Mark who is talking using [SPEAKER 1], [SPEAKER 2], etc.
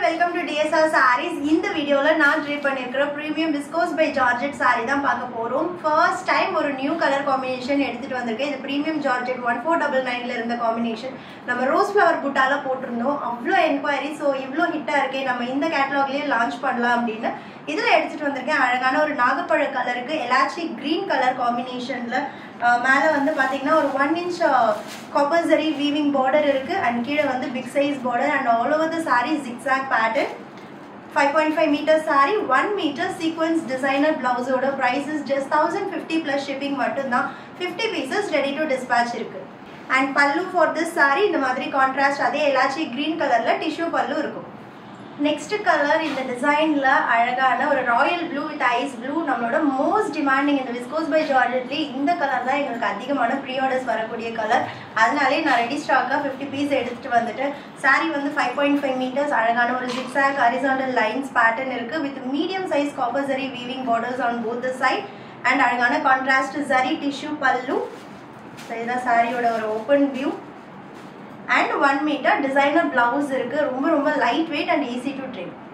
[SPEAKER 1] welcome to TSR saris இந்த வீடியோவில் நான் ட்ரீட் பண்ணியிருக்கிற premium viscose by georgette saree தான் பார்க்க போகிறோம் ஃபர்ஸ்ட் டைம் ஒரு நியூ கலர் காம்பினேஷன் எடுத்துகிட்டு வந்திருக்கேன் இது premium georgette one four double நைனில் இருந்த காம்பினேஷன் நம்ம ரோஸ் ஃப்ளவர் புட்டால போட்டிருந்தோம் அவ்வளோ என்கொயரி ஸோ இவ்வளோ ஹிட்டாக இருக்கே நம்ம இந்த கேட்டலாக்லேயே லான்ச் பண்ணலாம் அப்படின்னு இதில் எடுத்துகிட்டு வந்திருக்கேன் அழகான ஒரு நாகப்பழ கலருக்கு எலாச்சி க்ரீன் கலர் காம்பினேஷனில் மேலே வந்து பார்த்தீங்கன்னா ஒரு one inch copper zari weaving border இருக்குது அண்ட் கீழே வந்து big size border and all over the sari zigzag pattern five point five metre sorry one metre sequence designer பிளவுஸோட prices just thousand fifty plus shipping மட்டும்தான் fifty pieces ready to dispatch இருக்கு and பல்லு for this sorry இந்த மாதிரி contrast அதே elaichi green கலரில் tissue பல்லு இருக்கும் next colour இந்த டிசைனில் அழகான ஒரு royal blue with ice blue நம்மளோட மோஸ்ட் டிமாண்டிங் இந்த விஸ்கோஸ் பை ஜார்ஜெட்லேயே இந்த கலர் தான் எங்களுக்கு அதிகமான ப்ரீ ஆர்டர்ஸ் வரக்கூடிய கலர் அதனாலே நான் ரெடி ஸ்டாக்காக ஃபிஃப்டி பீஸ் எடுத்துகிட்டு வந்துட்டு saree வந்து ஃபைவ் பாயிண்ட் ஃபைவ் மீட்டர்ஸ் அழகான ஒரு ஜிக்ஸாக் ஹரிசாண்டல் லைன்ஸ் பேட்டர்ன் இருக்குது with medium size copper zari weaving borders on both the side and அழகான contrast zari tissue pallu so இதுதான் சாரியோட ஒரு open view and one metre designer blouse இருக்குது ரொம்ப ரொம்ப light weight and easy to trim